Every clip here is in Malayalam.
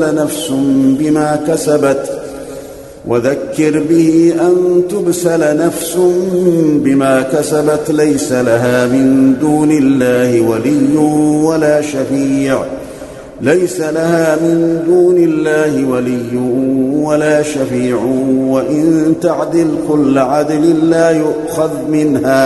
نفس بما كسبت وذكر به أن تبسل نفس بما كسبت ليس لها من دون الله ولي ولا شفيع ليس لها من دون الله ولي ولا شفيع وإن تعدل كل عدل لا يؤخذ منها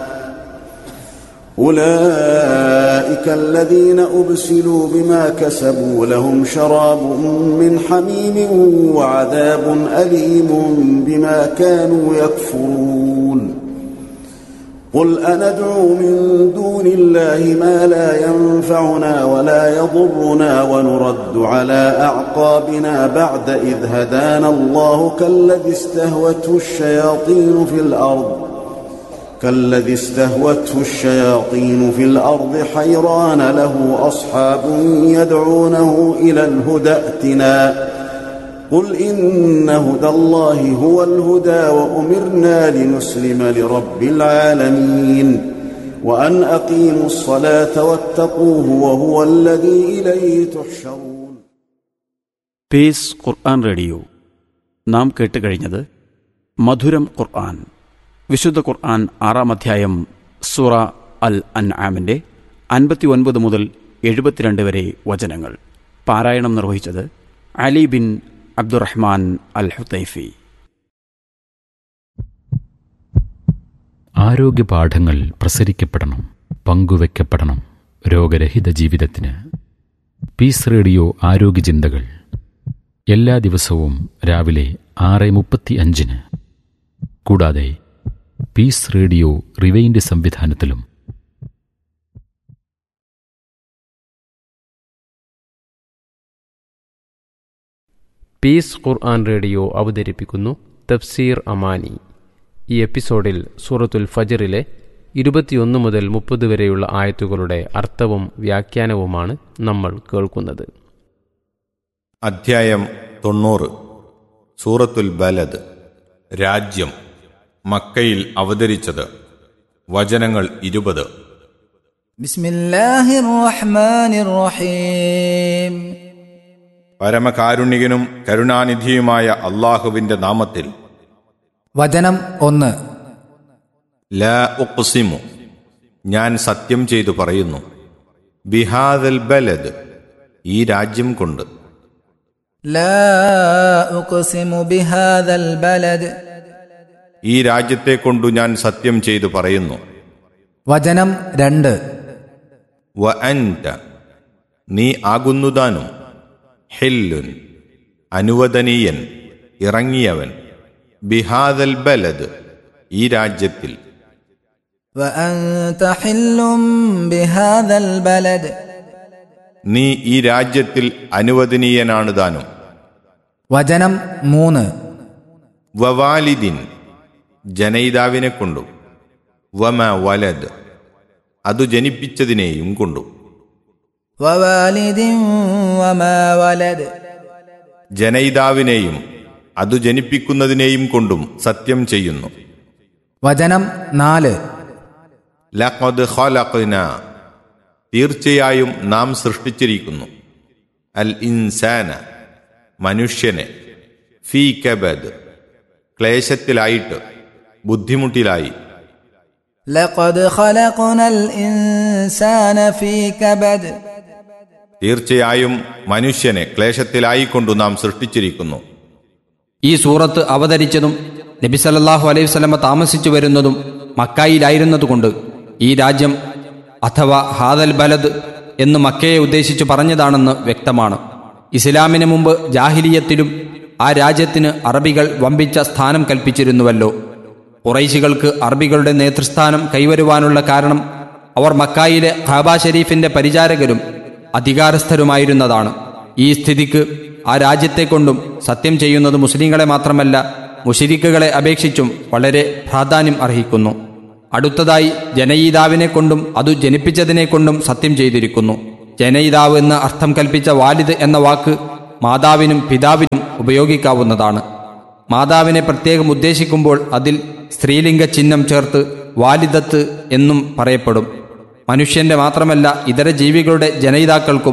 أولئك الذين أبسلوا بما كسبوا لهم شراب من حميم وعذاب أليم بما كانوا يكفرون قل أندعو من دون الله ما لا ينفعنا ولا يضرنا ونرد على أعقابنا بعد إذ هدانا الله كالذي استهوته الشياطين في الأرض كالذي استهوته الشياطين في الارض حيران له اصحاب يدعونه الى الهدى ائتنا قل ان هدى الله هو الهدى وامرنا لنسلم لرب العالمين وان اقيموا الصلاه واتقوه وهو الذي اليه تحشرون പേസ് ഖുർആൻ റേഡിയോ നാം കേട്ടുകഴിഞ്ഞത് മധുരം ഖുർആൻ വിശുദ്ധ ഖുർആൻ ആറാം അധ്യായം സൂറ അൽ അൻ ആമിൻ്റെ അൻപത്തി ഒൻപത് മുതൽ എഴുപത്തിരണ്ട് വരെ വചനങ്ങൾ പാരായണം നിർവഹിച്ചത് Ali bin Abdurrahman al Huthaifi ആരോഗ്യ പാഠങ്ങൾ പ്രസരിക്കപ്പെടണം പങ്കുവെക്കപ്പെടണം രോഗരഹിത ജീവിതത്തിന് പീസ് റേഡിയോ ആരോഗ്യ ചിന്തകൾ എല്ലാ ദിവസവും രാവിലെ ആറ് മുപ്പത്തി അഞ്ചിന് കൂടാതെ പീസ് റേഡിയോ റിവൈൻഡ് സംവിധാനത്തിലും പീസ് ഖുർആൻ റേഡിയോ അവതരിപ്പിക്കുന്നു തഫ്സീർ അമാനി ഈ എപ്പിസോഡിൽ സൂറത്തുൽ ഫജറിലെ ഇരുപത്തിയൊന്ന് മുതൽ മുപ്പത് വരെയുള്ള ആയത്തുകളുടെ അർത്ഥവും വ്യാഖ്യാനവുമാണ് നമ്മൾ കേൾക്കുന്നത് അധ്യായം തൊണ്ണൂറ് സൂറത്തുൽ ബലദ് രാജ്യം മക്കയിൽ അവതരിച്ചത് വചനങ്ങൾ ഇരുപത് بسم الله الرحمن الرحيم പരമകാരുണികനും കരുണാനിധിയുമായ അള്ളാഹുവിന്റെ നാമത്തിൽ വചനം ഒന്ന് ലാ ഉഖ്സിമു ഞാൻ സത്യം ചെയ്തു പറയുന്നു ബിഹാദൽ ബലദ് ഈ രാജ്യം കൊണ്ട് لا أقسم بهذا البلد ഈ രാജ്യത്തെ കൊണ്ടു ഞാൻ സത്യം ചെയ്തു പറയുന്നു വചനം രണ്ട് വ അൻത നീ ആകുന്നുതാനും ഹില്ലുൻ അനുവദനീയൻ ഇറങ്ങിയവൻ ബിഹാദൽ ബലദ് ഈ രാജ്യത്തിൽ وأنت حل بهذا البلد നീ ഈ രാജ്യത്തിൽ അനുവദനീയനാണ് താനും വചനം മൂന്ന് വവാലിദിൻ ജനയിതാവിനെ കൊണ്ടും വമ വലദ് അതു ജനിപ്പിച്ചതിനെയും കൊണ്ടും ووالد وما ولد ജനയിതാവിനെയും അതു ജനിപ്പിക്കുന്നതിനെയും കൊണ്ടും സത്യം ചെയ്യുന്നു വചനം നാല് ലഖദ് ഖലഖ്ന തീർച്ചയായും നാം സൃഷ്ടിച്ചിരിക്കുന്നു അൽ ഇൻസാന മനുഷ്യനെ ഫീ കബദ് ക്ലേശത്തിലായിട്ട് ബുദ്ധിമുട്ടിലായി لقد خلقنا الإنسان في كبد തീർച്ചയായും മനുഷ്യനെ ക്ലേശത്തിലായിക്കൊണ്ടു നാം സൃഷ്ടിച്ചിരിക്കുന്നു ഈ സൂറത്ത് അവതരിച്ചതും നബി സല്ലല്ലാഹു അലൈഹി വസല്ലമ താമസിച്ചു വരുന്നതും മക്കായിലായിരുന്നതുകൊണ്ട് ഈ രാജ്യം അഥവാ ഹാദൽ ബലദ് എന്ന് മക്കയെ ഉദ്ദേശിച്ചു പറഞ്ഞതാണെന്ന് വ്യക്തമാണ് ഇസ്ലാമിന് മുമ്പ് ജാഹിലിയത്തിലും ആ രാജ്യത്തിന് അറബികൾ വമ്പിച്ച സ്ഥാനം കൽപ്പിച്ചിരുന്നുവല്ലോ കുറൈശികൾക്ക് അറബികളുടെ നേതൃസ്ഥാനം കൈവരുവാനുള്ള കാരണം അവർ മക്കായിലെ ഖാബ ഷരീഫിന്റെ പരിചാരകരും അധികാരസ്ഥരുമായിരുന്നതാണ് ഈ സ്ഥിതിക്ക് ആ രാജ്യത്തെ കൊണ്ടും സത്യം ചെയ്യുന്നത് മുസ്ലിങ്ങളെ മാത്രമല്ല മുഷിരിക്കുകളെ അപേക്ഷിച്ചും വളരെ പ്രാധാന്യം അർഹിക്കുന്നു അടുത്തതായി ജനയിതാവിനെ കൊണ്ടും അതു ജനിപ്പിച്ചതിനെ കൊണ്ടും സത്യം ചെയ്തിരിക്കുന്നു ജനയിതാവ് എന്ന് അർത്ഥം കൽപ്പിച്ച വാലിദ് എന്ന വാക്ക് മാതാവിനും പിതാവിനും ഉപയോഗിക്കാവുന്നതാണ് മാതാവിനെ പ്രത്യേകം ഉദ്ദേശിക്കുമ്പോൾ അതിൽ സ്ത്രീലിംഗ ചിഹ്നം ചേർത്ത് വാലിദത്ത് എന്നും പറയപ്പെടും മനുഷ്യന്റെ മാത്രമല്ല ഇതര ജീവികളുടെ ജനയിതാക്കൾക്കും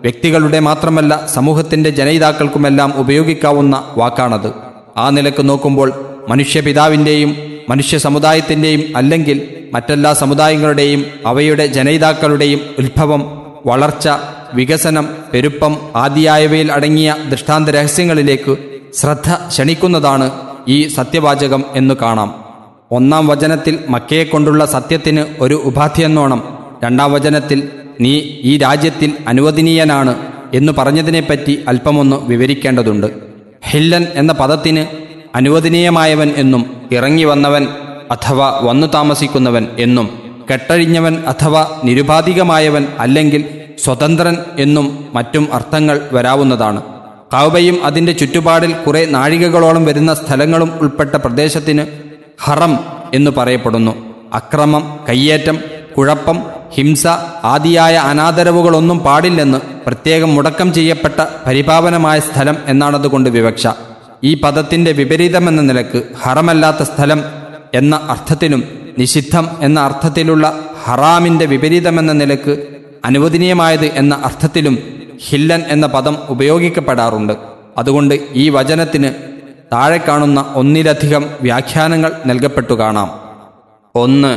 വ്യക്തികളുടെ മാത്രമല്ല സമൂഹത്തിന്റെ ജനയിതാക്കൾക്കുമെല്ലാം ഉപയോഗിക്കാവുന്ന വാക്കാണത് ആ നിലക്ക് നോക്കുമ്പോൾ മനുഷ്യപിതാവിൻ്റെയും മനുഷ്യ സമുദായത്തിൻ്റെയും അല്ലെങ്കിൽ മറ്റെല്ലാ സമുദായങ്ങളുടെയും അവയുടെ ജനയിതാക്കളുടെയും ഉത്ഭവം വളർച്ച വികസനം പെരുപ്പം ആദിയായവയിൽ അടങ്ങിയ ദൃഷ്ടാന്ത രഹസ്യങ്ങളിലേക്ക് ശ്രദ്ധ ക്ഷണിക്കുന്നതാണ് ഈ സത്യവാചകം എന്നു കാണാം ഒന്നാം വചനത്തിൽ മക്കയെക്കൊണ്ടുള്ള സത്യത്തിന് ഒരു ഉപാധിയെന്നോണം രണ്ടാം വചനത്തിൽ നീ ഈ രാജ്യത്തിൽ അനുവദനീയനാണ് എന്നു പറഞ്ഞതിനെപ്പറ്റി അല്പമൊന്ന് വിവരിക്കേണ്ടതുണ്ട് ഹില്ലൻ എന്ന പദത്തിന് അനുവദനീയമായവൻ എന്നും ഇറങ്ങി വന്നവൻ അഥവാ വന്നു താമസിക്കുന്നവൻ എന്നും കെട്ടഴിഞ്ഞവൻ അഥവാ നിരുപാധികമായവൻ അല്ലെങ്കിൽ സ്വതന്ത്രൻ എന്നും മറ്റും അർത്ഥങ്ങൾ വരാവുന്നതാണ് കൗബയും അതിന്റെ ചുറ്റുപാടിൽ കുറെ നാഴികകളോളം വരുന്ന സ്ഥലങ്ങളും ഉൾപ്പെട്ട പ്രദേശത്തിന് ഹറം എന്നു പറയപ്പെടുന്നു അക്രമം കയ്യേറ്റം കുഴപ്പം ഹിംസ ആദിയായ അനാദരവുകളൊന്നും പാടില്ലെന്ന് പ്രത്യേകം മുടക്കം ചെയ്യപ്പെട്ട പരിപാവനമായ സ്ഥലം എന്നാണതുകൊണ്ട് വിവക്ഷ ഈ പദത്തിന്റെ വിപരീതമെന്ന നിലക്ക് ഹറമല്ലാത്ത സ്ഥലം എന്ന അർത്ഥത്തിലും നിഷിദ്ധം എന്ന അർത്ഥത്തിലുള്ള ഹറാമിന്റെ വിപരീതമെന്ന നിലക്ക് അനുവദനീയമായത് എന്ന അർത്ഥത്തിലും ഹില്ലൻ എന്ന പദം ഉപയോഗിക്കപ്പെടാറുണ്ട് അതുകൊണ്ട് ഈ വചനത്തിന് താഴെ കാണുന്ന ഒന്നിലധികം വ്യാഖ്യാനങ്ങൾ നൽകപ്പെട്ടു കാണാം ഒന്ന്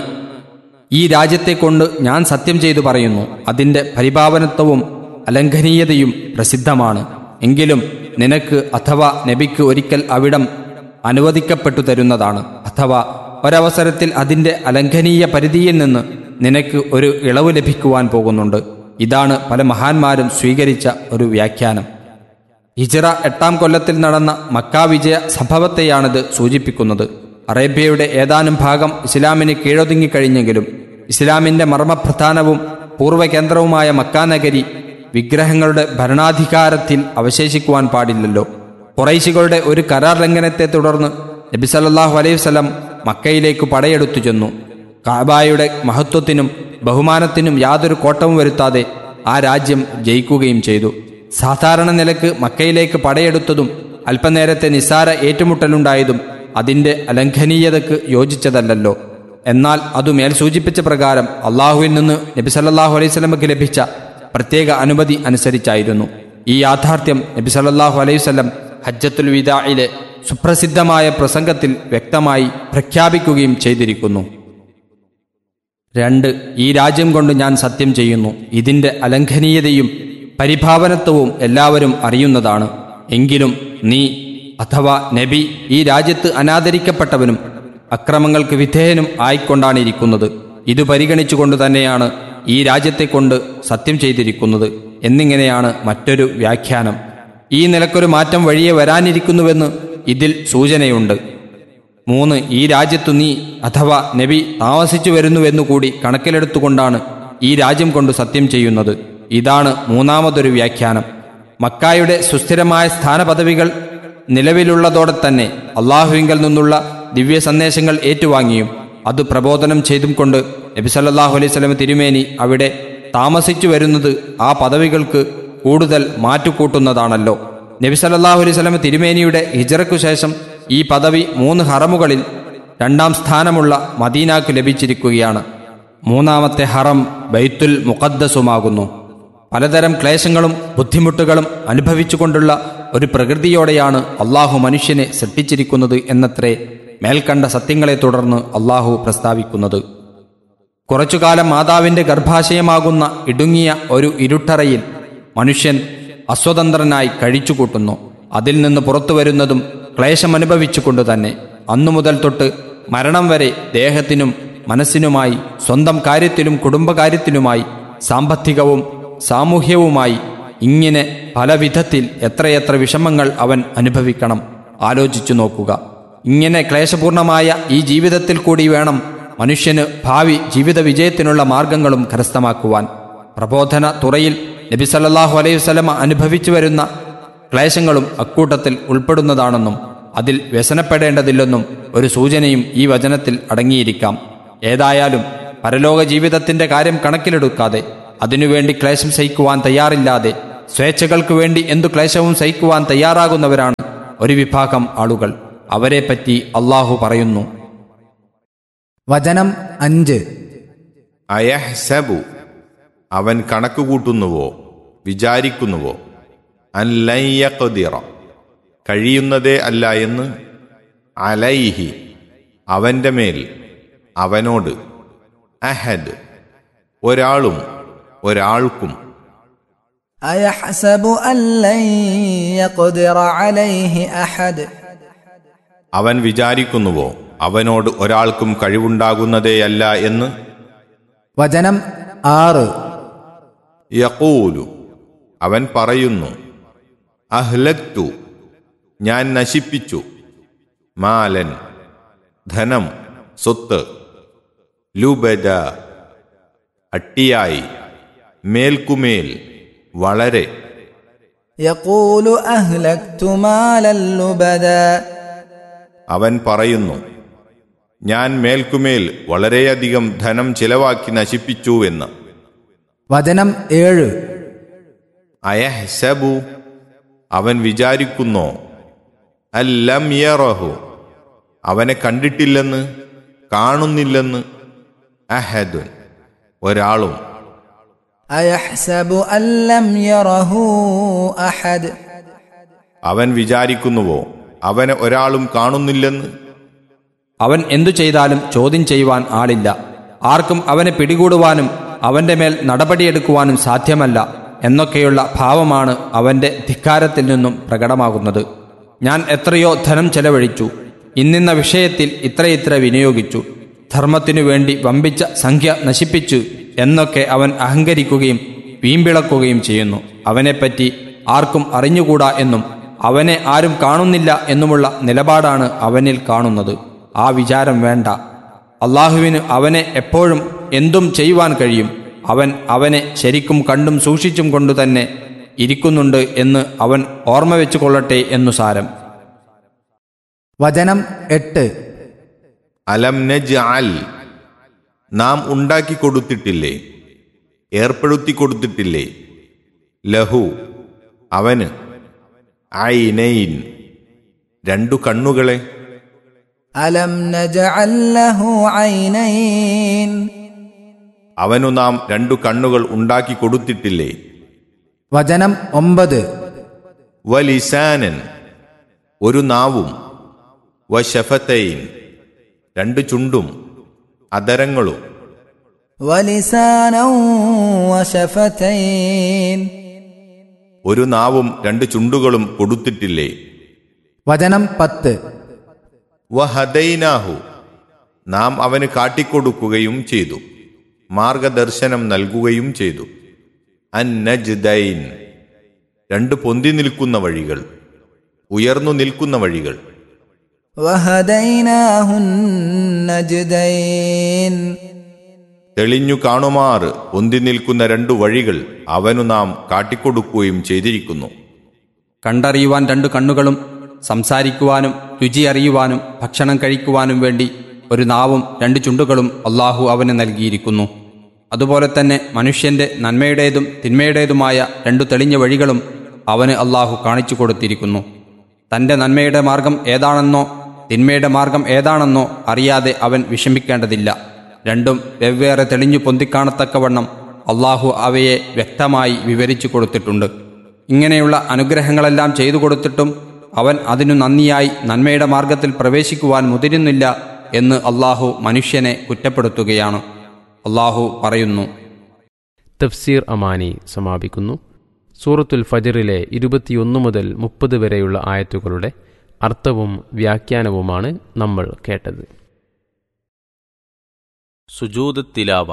ഈ രാജ്യത്തെ കൊണ്ട് ഞാൻ സത്യം ചെയ്തു പറയുന്നു അതിൻ്റെ പരിപാവനത്വവും അലംഘനീയതയും പ്രസിദ്ധമാണ് എങ്കിലും നിനക്ക് അഥവാ നബിക്ക് ഒരിക്കൽ അവിടം അനുവദിക്കപ്പെട്ടു തരുന്നതാണ് അഥവാ ഒരവസരത്തിൽ അതിൻ്റെ അലംഘനീയ പരിധിയിൽ നിന്ന് നിനക്ക് ഒരു ഇളവ് ലഭിക്കുവാൻ പോകുന്നുണ്ട് ഇതാണ് പല മഹാന്മാരും സ്വീകരിച്ച ഒരു വ്യാഖ്യാനം ഹിജറ എട്ടാം കൊല്ലത്തിൽ നടന്ന മക്കാ വിജയ സംഭവത്തെയാണിത് സൂചിപ്പിക്കുന്നത് അറേബ്യയുടെ ഏതാനും ഭാഗം ഇസ്ലാമിന് കീഴൊതുങ്ങിക്കഴിഞ്ഞെങ്കിലും ഇസ്ലാമിന്റെ മർമ്മപ്രധാനവും പൂർവ്വകേന്ദ്രവുമായ മക്കാ നഗരി വിഗ്രഹങ്ങളുടെ ഭരണാധികാരത്തിൽ അവശേഷിക്കുവാൻ പാടില്ലല്ലോ കുറൈശികളുടെ ഒരു കരാർ ലംഘനത്തെ തുടർന്ന് നബി സല്ലല്ലാഹു അലൈഹി വസല്ലം മക്കയിലേക്ക് പടയെടുത്തു ചെന്നു കാബായുടെ മഹത്വത്തിനും ബഹുമാനത്തിനും യാതൊരു കോട്ടവും വരുത്താതെ ആ രാജ്യം ജയിക്കുകയും ചെയ്തു സാധാരണ നിലക്ക് മക്കയിലേക്ക് പടയെടുത്തതും അല്പനേരത്തെ നിസ്സാര ഏറ്റുമുട്ടലുണ്ടായതും അതിന്റെ അലംഘനീയതയ്ക്ക് യോജിച്ചതല്ലല്ലോ എന്നാൽ അതു മേൽ സൂചിപ്പിച്ച പ്രകാരം അള്ളാഹുവിൽ നിന്ന് നബി സല്ലല്ലാഹു അലൈഹി സ്വലമക്ക് ലഭിച്ച പ്രത്യേക അനുമതി അനുസരിച്ചായിരുന്നു ഈ യാഥാർത്ഥ്യം നബി സല്ലല്ലാഹു അലൈഹി വസല്ലം ഹജ്ജത്തുൽ വിദായിലെ സുപ്രസിദ്ധമായ പ്രസംഗത്തിൽ വ്യക്തമായി പ്രഖ്യാപിക്കുകയും ചെയ്തിരിക്കുന്നു രണ്ട് ഈ രാജ്യം കൊണ്ട് ഞാൻ സത്യം ചെയ്യുന്നു ഇതിന്റെ അലംഘനീയതയും പരിഭാവനത്വവും എല്ലാവരും അറിയുന്നതാണ് എങ്കിലും നീ അഥവാ നബി ഈ രാജ്യത്ത് അനാദരിക്കപ്പെട്ടവനും അക്രമങ്ങൾക്ക് വിധേയനും ആയിക്കൊണ്ടാണ് ഇരിക്കുന്നത് ഇത് പരിഗണിച്ചുകൊണ്ട് തന്നെയാണ് ഈ രാജ്യത്തെ കൊണ്ട് സത്യം ചെയ്തിരിക്കുന്നത് എന്നിങ്ങനെയാണ് മറ്റൊരു വ്യാഖ്യാനം ഈ നിലക്കൊരു മാറ്റം വഴിയെ വരാനിരിക്കുന്നുവെന്ന് ഇതിൽ സൂചനയുണ്ട് മൂന്ന് ഈ രാജ്യത്തു നീ അഥവാ നബി താമസിച്ചു വരുന്നുവെന്നുകൂടി കണക്കിലെടുത്തുകൊണ്ടാണ് ഈ രാജ്യം കൊണ്ട് സത്യം ചെയ്യുന്നത് ഇതാണ് മൂന്നാമതൊരു വ്യാഖ്യാനം മക്കായുടെ സുസ്ഥിരമായ സ്ഥാനപദവികൾ നിലവിലുള്ളതോടെ തന്നെ അള്ളാഹുവിങ്കൽ നിന്നുള്ള ദിവ്യ സന്ദേശങ്ങൾ ഏറ്റുവാങ്ങിയും അത് പ്രബോധനം ചെയ്തും കൊണ്ട് നബി സല്ലല്ലാഹു അലൈഹി സ്വലം തിരുമേനി അവിടെ താമസിച്ചു വരുന്നത് ആ പദവികൾക്ക് കൂടുതൽ മാറ്റുകൂട്ടുന്നതാണല്ലോ നബി സല്ലല്ലാഹു അലൈഹി സ്വലം തിരുമേനിയുടെ ഹിജറയ്ക്കു ശേഷം ഈ പദവി മൂന്ന് ഹറമുകളിൽ രണ്ടാം സ്ഥാനമുള്ള മദീനാക്ക് ലഭിച്ചിരിക്കുകയാണ് മൂന്നാമത്തെ ഹറം ബൈത്തുൽ മുഖദ്ദസുമാകുന്നു പലതരം ക്ലേശങ്ങളും ബുദ്ധിമുട്ടുകളും അനുഭവിച്ചുകൊണ്ടുള്ള ഒരു പ്രകൃതിയോടെയാണ് അള്ളാഹു മനുഷ്യനെ സൃഷ്ടിച്ചിരിക്കുന്നത് എന്നത്രേ മേൽക്കണ്ട സത്യങ്ങളെ തുടർന്ന് അള്ളാഹു പ്രസ്താവിക്കുന്നത് കുറച്ചുകാലം മാതാവിന്റെ ഗർഭാശയമാകുന്ന ഇടുങ്ങിയ ഒരു ഇരുട്ടറയിൽ മനുഷ്യൻ അസ്വതന്ത്രനായി കഴിച്ചുകൂട്ടുന്നു അതിൽ നിന്ന് പുറത്തു വരുന്നതും ക്ലേശമനുഭവിച്ചുകൊണ്ട് തന്നെ അന്നു മുതൽ തൊട്ട് മരണം വരെ ദേഹത്തിനും മനസ്സിനുമായി സ്വന്തം കാര്യത്തിലും കുടുംബകാര്യത്തിലുമായി സാമ്പത്തികവും സാമൂഹ്യവുമായി ഇങ്ങനെ പല വിധത്തിൽ എത്രയെത്ര വിഷമങ്ങൾ അവൻ അനുഭവിക്കണം ആലോചിച്ചു നോക്കുക ഇങ്ങനെ ക്ലേശപൂർണമായ ഈ ജീവിതത്തിൽ കൂടി വേണം മനുഷ്യന് ഭാവി ജീവിത വിജയത്തിനുള്ള മാർഗങ്ങളും കരസ്ഥമാക്കുവാൻ പ്രബോധന തുറയിൽ നബി സല്ലല്ലാഹു അലൈഹി വസല്ലമ അനുഭവിച്ചു വരുന്ന ക്ലേശങ്ങളും അക്കൂട്ടത്തിൽ ഉൾപ്പെടുന്നതാണെന്നും അതിൽ വ്യസനപ്പെടേണ്ടതില്ലെന്നും ഒരു സൂചനയും ഈ വചനത്തിൽ അടങ്ങിയിരിക്കാം ഏതായാലും പരലോക ജീവിതത്തിന്റെ കാര്യം കണക്കിലെടുക്കാതെ അതിനുവേണ്ടി ക്ലേശം സഹിക്കുവാൻ തയ്യാറില്ലാതെ സ്വേച്ഛകൾക്ക് വേണ്ടി എന്തു ക്ലേശവും സഹിക്കുവാൻ തയ്യാറാകുന്നവരാണ് ഒരു വിഭാഗം ആളുകൾ അവരെപ്പറ്റി അള്ളാഹു പറയുന്നു വചനം അഞ്ച് അയഹ്സബു അവൻ കണക്കുകൂട്ടുന്നുവോ വിചാരിക്കുന്നുവോ അല്ലയ്യഖദിറ കഴിയുന്നതേ അല്ല എന്ന് അലൈഹി അവൻ്റെ മേൽ അവനോട് അഹദ് ഒരാളും ഒരാൾക്കും أيحسب أن لن يقدر عليه أحد അവൻ വിചാരിക്കുന്നുവോ അവനോട് ഒരാൾക്കും കഴിവുണ്ടാകുന്നതേയല്ല എന്ന് വചനം ആറ് യഖൂലു അവൻ പറയുന്നു അഹ്ലക്തു ഞാൻ നശിപ്പിച്ചു മാലൻ ധനം സ്വത്ത് ലുബദ അട്ടിയായി മേൽക്കുമേൽ വളരെ يقول أهلكت مالا لبدا അവൻ പറയുന്നു ഞാൻ മേൽക്കുമേൽ വളരെയധികം ധനം ചിലവാക്കി നശിപ്പിച്ചുവെന്ന് വചനം ഏഴ് അയഹ്സബു അവൻ വിചാരിക്കുന്നോ അല്ലം യറഹു അവനെ കണ്ടിട്ടില്ലെന്ന് കാണുന്നില്ലെന്ന് അഹദുൻ ഒരാളും أيحسب أن لم يره أحد അവൻ വിചാരിക്കുന്നുവോ അവനെ ഒരാളും കാണുന്നില്ലെന്ന് അവൻ എന്തു ചെയ്താലും ചോദ്യം ചെയ്യുവാൻ ആളില്ല ആർക്കും അവനെ പിടികൂടുവാനും അവന്റെ മേൽ നടപടിയെടുക്കുവാനും സാധ്യമല്ല എന്നൊക്കെയുള്ള ഭാവമാണ് അവന്റെ ധിക്കാരത്തിൽ നിന്നും പ്രകടമാകുന്നത് ഞാൻ എത്രയോ ധനം ചെലവഴിച്ചു ഇന്നിന്ന വിഷയത്തിൽ ഇത്രയിത്ര വിനിയോഗിച്ചു ധർമ്മത്തിനു വേണ്ടി വമ്പിച്ച സംഖ്യ നശിപ്പിച്ചു എന്നൊക്കെ അവൻ അഹങ്കരിക്കുകയും വീമ്പിളക്കുകയും ചെയ്യുന്നു അവനെപ്പറ്റി ആർക്കും അറിഞ്ഞുകൂടാ എന്നും അവനെ ആരും കാണുന്നില്ല എന്നുമുള്ള നിലപാടാണ് അവനിൽ കാണുന്നത് ആ വിചാരം വേണ്ട അള്ളാഹുവിന് അവനെ എപ്പോഴും എന്തും ചെയ്യുവാൻ കഴിയും അവൻ അവനെ ശരിക്കും കണ്ടും സൂക്ഷിച്ചും കൊണ്ടു തന്നെ ഇരിക്കുന്നുണ്ട് എന്ന് അവൻ ഓർമ്മ വെച്ചു കൊള്ളട്ടെ എന്നു സാരം വചനം എട്ട് അലം നജ് അൽ നാം ഉണ്ടാക്കി കൊടുത്തിട്ടില്ലേ ഏർപ്പെടുത്തി കൊടുത്തിട്ടില്ലേ ലഹു അവന് ഐനൈൻ രണ്ടു കണ്ണുകളെ ألم نجعل له عينين അവനു നാം രണ്ടു കണ്ണുകൾ ഉണ്ടാക്കി കൊടുത്തിട്ടില്ലേ വചനം ഒമ്പത് വലിസാനൻ ഒരു നാവും വശഫത്തൈൻ രണ്ട് ചുണ്ടും അതരങ്ങളും ولسانا وشفتين ഒരു നാവും രണ്ട് ചുണ്ടുകളും കൊടുത്തിട്ടില്ലേ വചനം പത്ത് വഹദൈനാഹു നാം അവന് കാട്ടിക്കൊടുക്കുകയും ചെയ്തു മാർഗദർശനം നൽകുകയും ചെയ്തു അന്നജ്ദൈൻ രണ്ട് പൊന്തി നിൽക്കുന്ന വഴികൾ ഉയർന്നു നിൽക്കുന്ന വഴികൾ وهديناه النجدين തെളിഞ്ഞു കാണുമാറ് പൊന്തി നിൽക്കുന്ന രണ്ടു വഴികൾ അവനു നാം കാട്ടിക്കൊടുക്കുകയും ചെയ്തിരിക്കുന്നു കണ്ടറിയുവാൻ രണ്ടു കണ്ണുകളും സംസാരിക്കുവാനും രുചി അറിയുവാനും ഭക്ഷണം കഴിക്കുവാനും വേണ്ടി ഒരു നാവും രണ്ട് ചുണ്ടുകളും അള്ളാഹു അവന് നൽകിയിരിക്കുന്നു അതുപോലെ തന്നെ മനുഷ്യന്റെ നന്മയുടേതും തിന്മയുടേതുമായ രണ്ടു തെളിഞ്ഞ വഴികളും അവന് അള്ളാഹു കാണിച്ചു കൊടുത്തിരിക്കുന്നു തന്റെ നന്മയുടെ മാർഗം ഏതാണെന്നോ തിന്മയുടെ മാർഗം ഏതാണെന്നോ അറിയാതെ അവൻ വിഷമിക്കേണ്ടതില്ല രണ്ടും വെവ്വേറെ തെളിഞ്ഞു പൊന്തിക്കാണത്തക്കവണ്ണം അള്ളാഹു അവയെ വ്യക്തമായി വിവരിച്ചു കൊടുത്തിട്ടുണ്ട് ഇങ്ങനെയുള്ള അനുഗ്രഹങ്ങളെല്ലാം ചെയ്തു കൊടുത്തിട്ടും അവൻ അതിനു നന്ദിയായി നന്മയുടെ മാർഗത്തിൽ പ്രവേശിക്കുവാൻ മുതിരുന്നില്ല എന്ന് അള്ളാഹു മനുഷ്യനെ കുറ്റപ്പെടുത്തുകയാണ് അള്ളാഹു പറയുന്നു തഫ്സീർ അമാനി സമാപിക്കുന്നു സൂറത്തുൽ ഫജറിലെ ഇരുപത്തിയൊന്ന് മുതൽ മുപ്പത് വരെയുള്ള ആയത്തുകളുടെ അർത്ഥവും വ്യാഖ്യാനവുമാണ് നമ്മൾ കേട്ടത് സുജൂദ് തിലാവ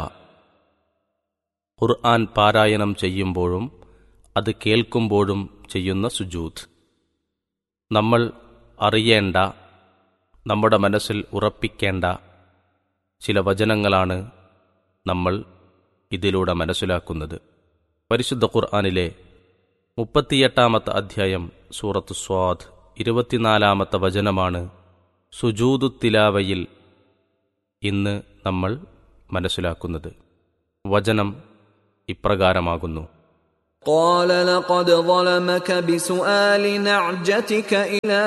ഖുർആൻ പാരായണം ചെയ്യുമ്പോഴും അത് കേൾക്കുമ്പോഴും ചെയ്യുന്ന സുജൂദ് നമ്മൾ അറിയേണ്ട നമ്മുടെ മനസ്സിൽ ഉറപ്പിക്കേണ്ട ചില വചനങ്ങളാണ് നമ്മൾ ഇതിലൂടെ മനസ്സിലാക്കുന്നത് പരിശുദ്ധ ഖുർആനിലെ മുപ്പത്തിയെട്ടാമത്തെ അധ്യായം സൂറത്ത് സ്വാദ് ഇരുപത്തിനാലാമത്തെ വചനമാണ് സുജൂദു തിലാവയിൽ ഇന്ന് നമ്മൾ മനസ്സിലാക്കുന്നത് വചനം ഇപ്രകാരമാകുന്നു قال لقد ظلمك بسؤال نعجتك إلى